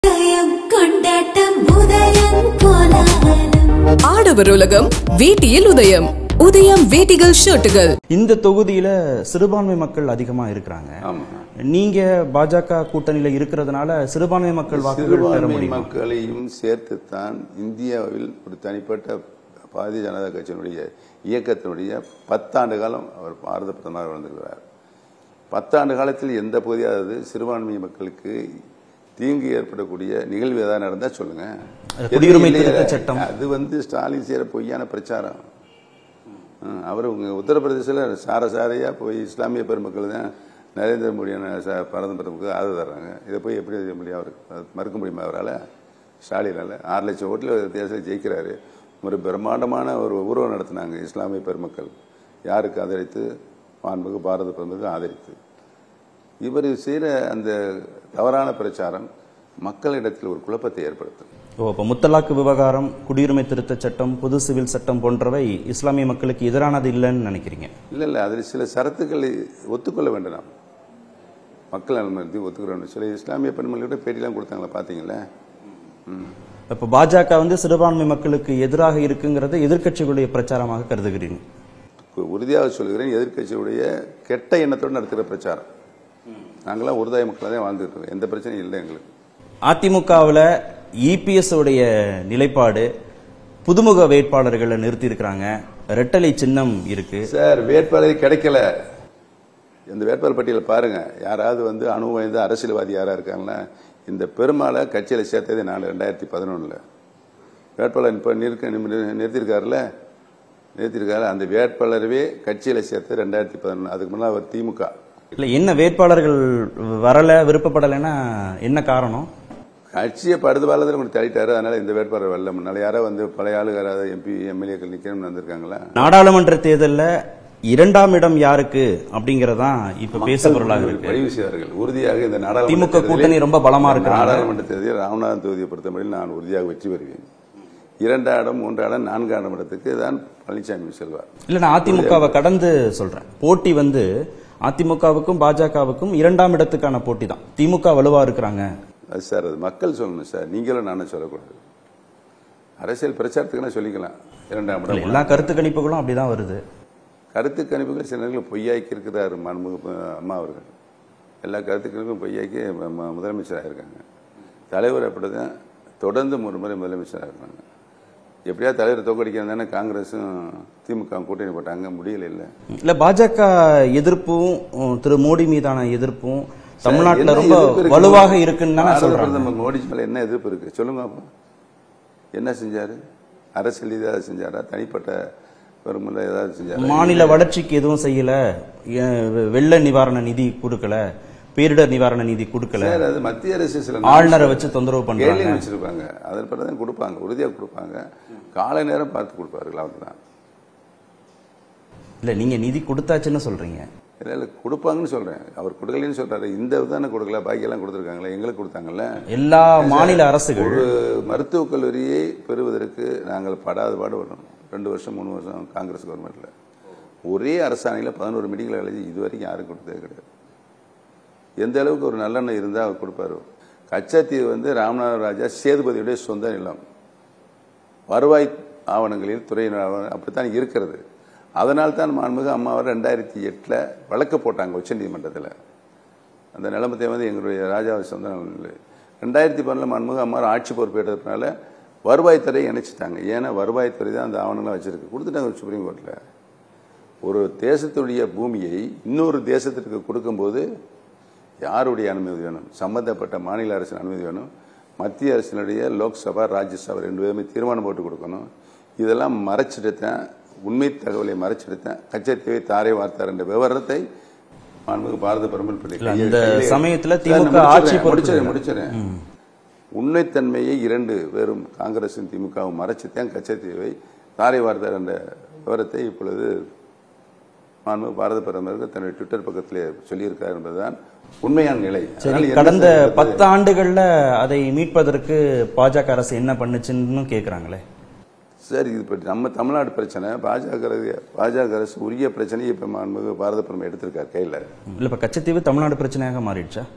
உதயம் கொண்டாட்டம் உதயம் கோலாகலம் ஆடவர் உலகம் வேட்டியில் உதயம் உதயம் வேட்டிகள் ஷர்ட்டுகள் இந்த தொகுதியில சிறுபான்மை மக்கள் அதிகமா இருக்கிறாங்க ஆமா நீங்க பாஜக கூட்டணியில இருக்கிறதுனால சிறுபான்மை மக்கள் வாக்குகள் பெற சிறுபான்மை முடியும் மக்களையும் சேர்த்துத்தான் இந்தியாவில் ஒரு தனிப்பட்ட பாரதிய ஜனதா கட்சியினுடைய இயக்கத்தினுடைய பத்தாண்டு காலம் அவர் பாரத பிரதமர் வந்திருக்கிறார் பத்தாண்டு காலத்தில் எந்த பகுதியாவது சிறுபான்மை மக்களுக்கு தீங்கு ஏற்படக்கூடிய நிகழ்வு ஏதாவது நடந்தா சொல்லுங்க குடியுரிமை எதுவும் இல்லையே. திருத்தச் சட்டம். அது வந்து ஸ்டாலின் செய்யற பொய்யான பிரச்சாரம் ம், அவர் உங்க உத்தரப்பிரதேசத்தில் சார சாரையா போய் இஸ்லாமிய பெருமக்கள் தான் நரேந்திர மோடியான ச- பிரதமருக்கு ஆதரவு தர்றாங்க இதை போய் எப்படி செய்ய முடியும் அவருக்கு அது மறுக்க முடியுமா அவரால் ஸ்டாலினால் ஆறு லட்சம் ஓட்டில் தேசத்தில் ஜெயிக்கிறாரு ஒரு பிரம்மாண்டமான ஒரு ஊர்வலம் நடத்தினாங்க இஸ்லாமிய பெருமக்கள் யாருக்கு ஆதரித்து மாண்புக்கு பாரத பிரதமருக்கு ஆதரித்து இவர் செய்கிற அந்த தவறான பிரச்சாரம் மக்களிடத்தில் ஒரு குழப்பத்தை ஏற்படுத்தும் ஓ அப்ப முத்தலாக்கு விவகாரம் குடியுரிமை திருத்தச் சட்டம் பொது சிவில் சட்டம் போன்றவை இஸ்லாமிய மக்களுக்கு எதிரானது இல்லைன்னு நினைக்கிறீங்க இல்லை இல்லை அதில் சில சரத்துக்களை ஒத்துக்கொள்ள வேண்டும் நாம் மக்கள் அனுமதி ஒத்துக்கிறோம் சில இஸ்லாமிய பெண்மணியோட பேட்டிலாம் கொடுத்தாங்களா பார்த்தீங்களா இப்ப பாஜக வந்து சிறுபான்மை மக்களுக்கு எதிராக இருக்குங்கிறத எதிர்க்கட்சிகளுடைய பிரச்சாரமாக கருதுகிறீங்க உறுதியாக சொல்கிறேன் எதிர்க்கட்சியுடைய கெட்ட எண்ணத்தோடு நடத்துகிற பிரச்சாரம் நாங்களாம் உறுதாய மக்களாக தான் வாழ்ந்துட்டு இருக்கோம் எந்த பிரச்சனையும் இல்லை எங்களுக்கு அதிமுகவில் இபிஎஸ் உடைய நிலைப்பாடு புதுமுக வேட்பாளர்களை நிறுத்தி இருக்கிறாங்க ரெட்டலை சின்னம் இருக்கு சார் வேட்பாளர் கிடைக்கல இந்த வேட்பாளர் பட்டியலை பாருங்க யாராவது வந்து அனுபவம் வாய்ந்த அரசியல்வாதி யாரா இருக்காங்களா இந்த பெருமாளை கட்சியில் சேர்த்தது நான் ரெண்டாயிரத்தி பதினொன்றில் வேட்பாளர் இப்போ நிற்க நிறுத்தியிருக்காருல்ல நிறுத்தியிருக்காரு அந்த வேட்பாளரவே கட்சியில் சேர்த்து ரெண்டாயிரத்தி பதினொன்று அதுக்கு முன்னாடி அவர் திமுக இல்ல என்ன வேட்பாளர்கள் வரல விருப்பப்படலைன்னா என்ன காரணம் கட்சியை படுது பாலத்தில் கொண்டு தள்ளிட்டாரு அதனால இந்த வேட்பாளர் வரல முன்னால யாரோ வந்து பழைய ஆளு யாராவது எம்பி எம்எல்ஏக்கள் நிற்கணும்னு வந்திருக்காங்களா நாடாளுமன்ற தேர்தல்ல இரண்டாம் இடம் யாருக்கு அப்படிங்கறதான் இப்ப பேச பொருளாக இருக்கு பதிவு செய்தார்கள் உறுதியாக இந்த நாடாளுமன்ற திமுக தேர்தலில் கூட்டணி ரொம்ப பலமா இருக்கிறாங்க. நாடாளுமன்ற தேர்தலில் ராமநாதன் தொகுதியை பொறுத்தவரையில் நான் உறுதியாக வெற்றி பெறுவேன் இரண்டாம் இடம் மூன்றாம் இடம் நான்காம் இடத்துக்கு தான் பழனிசாமி செல்வார் இல்ல நான் அதிமுகவை கடந்து சொல்றேன் போட்டி வந்து அதிமுகவுக்கும் பாஜகவுக்கும் இரண்டாம் இடத்துக்கான போட்டி தான் திமுக வலுவா இருக்கிறாங்க அது சார் அது மக்கள் சொல்லணும் சார் நீங்களும் நானும் சொல்லக்கூடாது அரசியல் பிரச்சாரத்துக்குன்னா சொல்லிக்கலாம் இரண்டாம் இல்ல, இடம் எல்லா கருத்து கணிப்புகளும் அப்படிதான் வருது கருத்து கணிப்புகள் சில நேரங்களில் பொய்யாக்கி இருக்கிறார் மன்முக அம்மா அவர்கள் எல்லா கருத்து கணிப்பும் பொய்யாக்கி ம- ம- முதலமைச்சராக இருக்காங்க தலைவர் அப்படிதான் தொடர்ந்து ஒரு முறை முதலமைச்சராக இருக்காங்க எப்படியா தலைவர் தோக்கடிக்கிறது தானே காங்கிரஸும் திமுக கூட்டணி போட்டாங்க முடியல இல்லை இல்ல பாஜக எதிர்ப்பும் உம், திரு மோடி மீதான எதிர்ப்பும் தமிழ்நாட்டுல என்ன ரொம்ப எதிர்ப்பு இருக்கு? வலுவாக இருக்குன்னு தானே பாரத சொல்றாங்க பிரதமர் மோடி மேல என்ன எதிர்ப்பு இருக்கு சொல்லுங்க அப்போ என்ன செஞ்சாரு அரசியல் ஏதாவது செஞ்சாரா தனிப்பட்ட பெருமில்ல ஏதாவது செஞ்சாரா மாநில வளர்ச்சிக்கு எதுவும் செய்யல ஏன் வெ- வெள்ள நிவாரண நிதி கொடுக்கல பேரிடர் நிவாரண நிதி கொடுக்கல சார் அது மத்திய அரசு சில ஆளுநரை வச்சு தொந்தரவு பண்றாங்க கேள்வி வச்சிருப்பாங்க அதன் பிறகு தான் கொடுப்பாங்க உறுதியாக கொடுப்பாங்க காலை நேரம் பார்த்து கொடுப்பார்கள் அவர்தான் இல்ல நீங்க நிதி கொடுத்தாச்சுன்னு சொல்றீங்க இல்லை இல்லை கொடுப்பாங்கன்னு சொல்றேன் அவர் கொடுக்கலன்னு சொல்றாரு இந்த தானே கொடுக்கல பாக்கியெல்லாம் கொடுத்துருக்காங்களே எங்களுக்கு கொடுத்தாங்கல்ல எல்லா மாநில அரசுகள் ஒரு மருத்துவக் கல்லூரியை பெறுவதற்கு நாங்கள் படாத பாடுபடணும் ரெண்டு வருஷம் மூணு வருஷம் காங்கிரஸ் கவர்மெண்ட்ல ஒரே அரசாணையில் பதினோரு மெடிக்கல் காலேஜ் இது வரைக்கும் யாரும் கொடுத்ததே கிடையாது எந்த அளவுக்கு ஒரு நல்லெண்ணம் இருந்தால் அவர் கொடுப்பாரு கச்சத்தீவு வந்து ராமநாத ராஜா சேதுபதியுடைய சொந்த நிலம் வருவாய் ஆவணங்களில் துறை ஆவணம் அப்படித்தான் இருக்கிறது அதனால் தான் மாண்புமிகு அம்மாவை ரெண்டாயிரத்தி எட்டில் வழக்கு போட்டாங்க உச்சநீதிமன்றத்தில் அந்த நிலைமத்தை வந்து எங்களுடைய ராஜாவை சொந்த நிலம் இல்லை ரெண்டாயிரத்தி பன்னெண்டில் மாண்புமிகு அம்மா ஆட்சி பொறுப்பேற்றதுனால வருவாய்த்துறை இணைச்சிட்டாங்க ஏன்னா வருவாய்த்துறை தான் அந்த ஆவணங்களை வச்சிருக்கு கொடுத்துட்டாங்க சுப்ரீம் கோர்ட்டில் ஒரு தேசத்துடைய பூமியை இன்னொரு தேசத்திற்கு கொடுக்கும்போது யாருடைய அனுமதி வேணும் சம்பந்தப்பட்ட மாநில அரசின் அனுமதி வேணும் மத்திய அரசினுடைய லோக்சபா ராஜ்யசபா ரெண்டு பேருமே தீர்மானம் போட்டு கொடுக்கணும் இதெல்லாம் மறைச்சிடுத்தேன் உண்மை தகவலை மறைச்சிடுத்தேன் கச்சத்தீவை தாரை வார்த்தார் என்ற விவரத்தை மாண்புமிகு பாரத பிரதமர் பற்றி இல்ல, கையில் அந்த கையிலே- சமயத்துல சார், திமுக நான் ஆட்சி முடிச்சிடுறேன், பொறுத்தது முடிச்சிடுறேன் முடிச்சிடுறேன் உண்மைத்தன்மையை இரண்டு வெறும் காங்கிரசும் திமுகவும் மறைச்சுத்தான் கச்சத்தீவை தாரை வார்த்தார் என்ற விவரத்தை இப்பொழுது மாண்புமிகு பாரத பிரதமருக்கு தன்னுடைய ட்விட்டர் பக்கத்திலே சொல்லியிருக்கார் என்பதுதான் உண்மையான நிலை சரி அதனால என்ன கடந்த சார் இது? பத்து ஆண்டுகள்ல அதை மீட்பதற்கு பாஜக அரசு என்ன பண்ணுச்சுன்னு கேக்குறாங்களே சார் இது இப்போ நம்ம தமிழ்நாடு பிரச்சனை பாஜக அரசு- பாஜக அரசு உரிய பிரச்சனையை இப்போ மாண்புமிகு பாரத பிரதமர் எடுத்திருக்கார் கையில் இல்ல இப்ப கச்சத்தீவு தமிழ்நாடு பிரச்சனையாக மாறிடுச்சா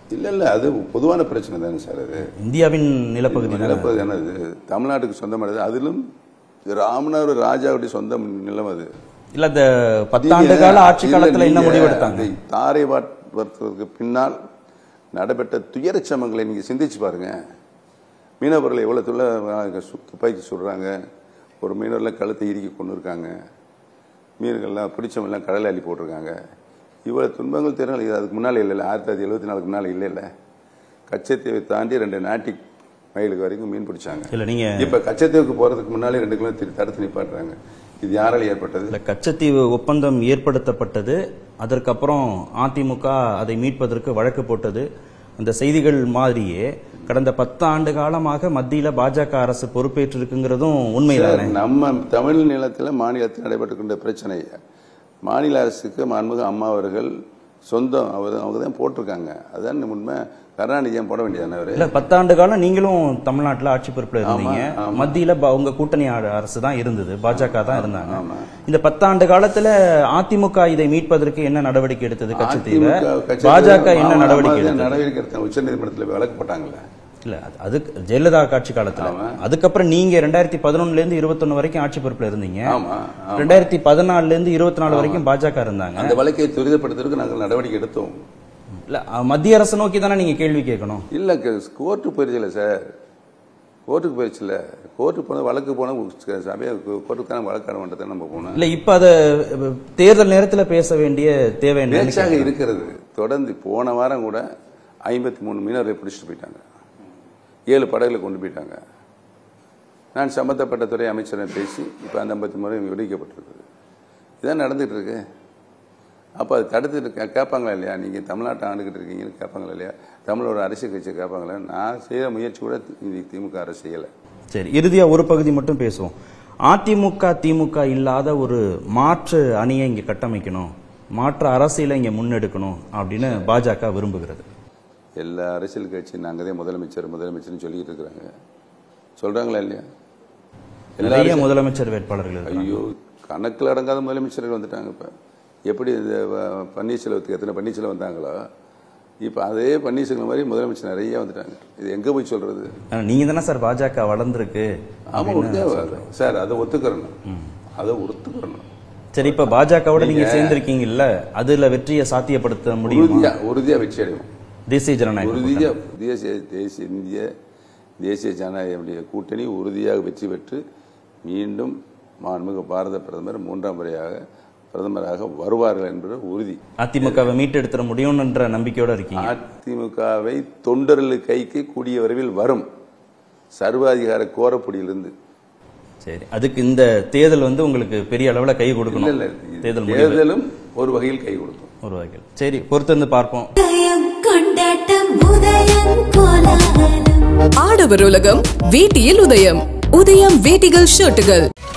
இல்ல இல்ல அது பொதுவான பிரச்சனை தானே சார் அது இந்தியாவின் நிலப்பகுதி தானே? நிலப்பகுதி என்னது தமிழ்நாட்டுக்கு சொந்தமானது அதிலும் ராமநாதபுரம் ராஜாவுடைய சொந்த நிலம் அது இல்ல இந்த பத்தாண்டு கால ஆட்சி இல்ல, காலத்துல என்ன நீங்க முடிவெடுத்தாங்க அந்த தாரை வார்த்ததுக்கு பின்னால் நடைபெற்ற துயரச் சம்பவங்களை நீங்க சிந்திச்சு பாருங்க மீனவர்களை எவ்வளவு துள்ள துப்பாக்கி சுடுறாங்க ஒரு மீனவர்லாம் கழுத்தை இறுக்கி கொண்டு இருக்காங்க மீன்கள்லாம் பிடிச்சவங்கலாம் கடலை அள்ளி போட்டிருக்காங்க இவ்வளவு துன்பங்கள் தெரியும் இது அதுக்கு முன்னால இல்லை ஆயிரத்தி தொள்ளாயிரத்தி எழுபத்தி நாலுக்கு முன்னால இல்லை இல்லை கச்சத்தீவை தாண்டி ரெண்டு நாட்டிக் மைலுக்கு வரைக்கும் மீன் பிடிச்சாங்க இல்ல நீங்க இப்ப கச்சத்தீவுக்கு போறதுக்கு முன்னாலே ரெண்டு கிலோ தடுத்து நிப்பாட்டுறாங்க இது யாரால ஏற்பட்டது இல்ல கச்சத்தீவு ஒப்பந்தம் ஏற்படுத்தப்பட்டது அதற்கப்புறம் அதிமுக அதை மீட்பதற்கு வழக்கு போட்டது அந்த செய்திகள் மாதிரியே கடந்த பத்து ஆண்டு காலமாக மத்தியில பாஜக அரசு பொறுப்பேற்றிருக்குங்கிறதும் உண்மைதானே நம்ம தமிழ் நிலத்தில் மாநிலத்தில் நடைபெற்றுக்கின்ற பிரச்சனை மாநில அரசுக்கு மாண்புமிகு அம்மா அவர்கள் சொந்தம் அவர் அவங்க தான் போட்டிருக்காங்க அதான் உண்மை கருணாநிதி ஏன் போட வேண்டியதானே அவரு இல்ல பத்தாண்டு காலம் நீங்களும் தமிழ்நாட்டுல ஆட்சி பொறுப்புல இருந்தீங்க ஆமா. மத்தியில ப- உங்க கூட்டணி ஆ- அரசு தான் இருந்தது பாஜக தான் இருந்தாங்க ஆமா. இந்த பத்தாண்டு காலத்துல அதிமுக இதை மீட்பதற்கு என்ன நடவடிக்கை எடுத்தது கச்சத்தீவை அதிமுக கட்சி- பாஜக என்ன ஆமா, நடவடிக்கை ஆமா, எடுத்தது நடவடிக்கை எடுத்தாங்க உச்ச நீதிமன்றத்தில் வழக்கு போட்டாங்கல்ல இல்ல அது- அதுக்கு ஜெயலலிதா ஆட்சி காலத்துல ஆமா. அதுக்கப்புறம் நீங்க ரெண்டாயிரத்தி பதினொன்னுல இருந்து இருபத்தொன்னு வரைக்கும் ஆட்சி பொறுப்புல இருந்தீங்க ஆமா ஆமா. ரெண்டாயிரத்தி பதினாலுல இருந்து இருபத்தி நாலு வரைக்கும் பாஜக இருந்தாங்க அந்த வழக்கை துரிதப்படுத்துறதுக்கு நாங்கள் நடவடிக்கை எடுத்தோம் இல்ல அ, மத்திய அரசை நோக்கி தானே நீங்க கேள்வி கேட்கணும் இல்ல கோர்ட்டுக்கு போயிருச்சுல சார் கோர்ட்டுக்கு போயிருச்சுல கோர்ட்டுக்கு போன வழக்கு போனால் சபையை கோர்ட்டுக்கான வழக்காட வேண்டியதை நம்ம போனோம் இல்ல இப்ப அத அ, தேர்தல் நேரத்துல பேச வேண்டிய தேவை என்ன பேச்சாக இருக்கிறது தொடர்ந்து போன வாரம் கூட ஐம்பத்தி மூணு மீனவர்களை பிடிச்சிட்டு போயிட்டாங்க ஏழு படகுல கொண்டு போயிட்டாங்க நான் சம்பந்தப்பட்ட துறை அமைச்சரிடம் பேசி இப்போ அந்த ஐம்பத்தி முறை விடுவிக்கப்பட்டிருக்குது இதான் நடந்துட்டு இருக்கு அப்போ அது தடுத்துட்டு கே- கேட்பாங்களா இல்லையா நீங்கள் தமிழ்நாட்டை ஆண்டுகிட்டு இருக்கீங்கன்னு கேட்பாங்களா இல்லையா தமிழோட அரசியல் கட்சி கேட்பாங்களா நான் செய்கிற முயற்சி கூட தி- திமுக அரசு செய்யலை சரி இறுதியா ஒரு பகுதி மட்டும் பேசுவோம் அதிமுக திமுக இல்லாத ஒரு மாற்று அணியை இங்க கட்டமைக்கணும் மாற்று அரசியலை இங்க முன்னெடுக்கணும் அப்படின்னு பாஜக விரும்புகிறது எல்லா அரசியல் கட்சி நாங்கள் தான் முதலமைச்சர் முதலமைச்சர்னு சொல்லிட்டு இருக்கிறாங்க சொல்கிறாங்களா இல்லையா எல்லா நிறைய அரசியல் முதலமைச்சர் வேட்பாளர்கள் இருக்காங்க. ஐயோ கணக்கில் அடங்காத முதலமைச்சர்கள் வந்துட்டாங்க இப்போ எப்படி இந்த வ- பன்னீர்செல்வத்துக்கு எத்தனை பன்னீர்செல்வம் வந்தாங்களோ இப்போ அதே பன்னீர்செல்வம் மாதிரி முதலமைச்சர் நிறைய வந்துட்டாங்க இது எங்கே போய் சொல்றது ஆனா, நீங்க தானே சார் பாஜக வளர்ந்துருக்கு ஆமாம் உறுதியாக சார் அதை ஒத்துக்கிறணும் அதை ஒத்துக்கிறணும் சரி இப்ப பாஜகவோட நீங்க சேர்ந்திருக்கீங்கல்ல அதுல வெற்றியை சாத்தியப்படுத்த முடியுமா உறுதியா உறுதியா வெற்றி அடைவோம் தேசிய ஜனநாயக உறுதியா தேசிய தேசிய இந்திய தேசிய ஜனநாயக கூட்டணி உறுதியாக வெற்றி பெற்று மீண்டும் மாண்புமிகு பாரத பிரதமர் மூன்றாம் முறையாக பிரதமராக வருவார்கள் என்பது உறுதி அதிமுகவை மீட்டெடுத்துட முடியும்ன்ற நம்பிக்கையோட இருக்கீங்க அதிமுகவை தொண்டர்கள் கைக்கு கூடிய விரைவில் வரும் சர்வாதிகார கோரப்பொடியிலிருந்து சரி அதுக்கு இந்த தேர்தல் வந்து உங்களுக்கு பெரிய அளவுல கை இல்ல கொடுக்கணும் இல்ல தேர்தல் முடிவு தேர்தலும் ஒரு வகையில் கை கொடுக்கும் ஒரு வகையில் சரி பொறுத்திருந்து பார்ப்போம் உதயம் கொண்டாட்டம் உதயம் கோலாகலம் ஆடவர் உலகம் வேட்டியில் உதயம் உதயம் வேட்டிகள் ஷர்ட்டுகள்